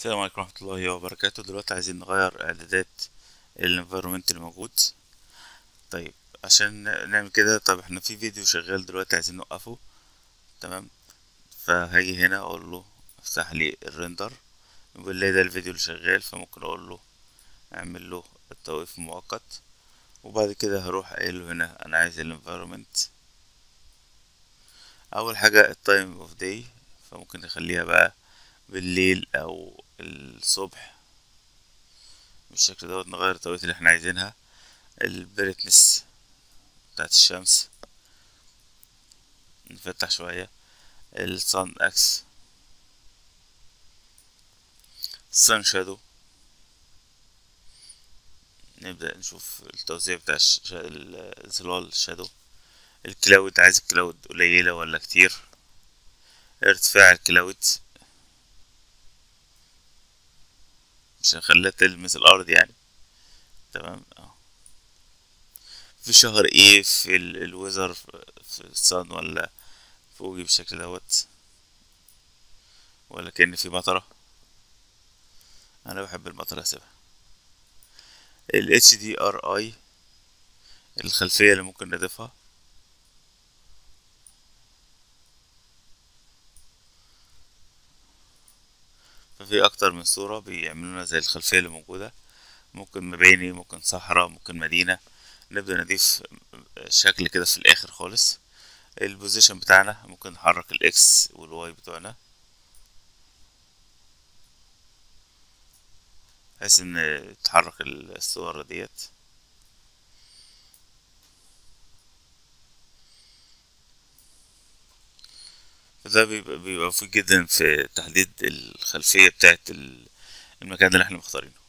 السلام عليكم ورحمة الله وبركاته دلوقتي عايزين نغير اعدادات الانفيرومنت اللي موجود طيب عشان نعمل كده طب احنا في فيديو شغال دلوقتي عايزين نوقفه تمام فهاجي هنا اقول له افتح لي الريندر بالله ده الفيديو اللي شغال فممكن اقول له اعمل له التوقيف المؤقت وبعد كده هروح قايل له هنا انا عايز الانفيرومنت اول حاجة التايم اوف داي فممكن نخليها بقى بالليل او الصبح بالشكل دوت نغير التوقيت اللي احنا عايزينها البريتنس بتاعت الشمس نفتح شوية الصن اكس الصن شادو نبدأ نشوف التوزيع بتاع الظلال الشادو الكلاود عايز الكلاود قليلة ولا كتير ارتفاع الكلاود مش هنخليها تلمس الارض يعني تمام اه في شهر ايه في الوزر في الصن ولا فوقي بالشكل دوت ولا كأن في مطرة انا بحب المطرة اسيبها ال HDRI الخلفية اللي ممكن نضيفها ففي اكتر من صورة بيعملوا لنا زي الخلفية اللي موجودة ممكن مباني ممكن صحراء ممكن مدينة نبدأ نضيف شكل كده في الاخر خالص البوزيشن بتاعنا ممكن نحرك الاكس والواي بتوعنا بحيث ان تتحرك الصور ديت فده بيبقى, بيبقى مفيد جدا في تحديد الخلفية بتاعت المكان اللي احنا مختارينه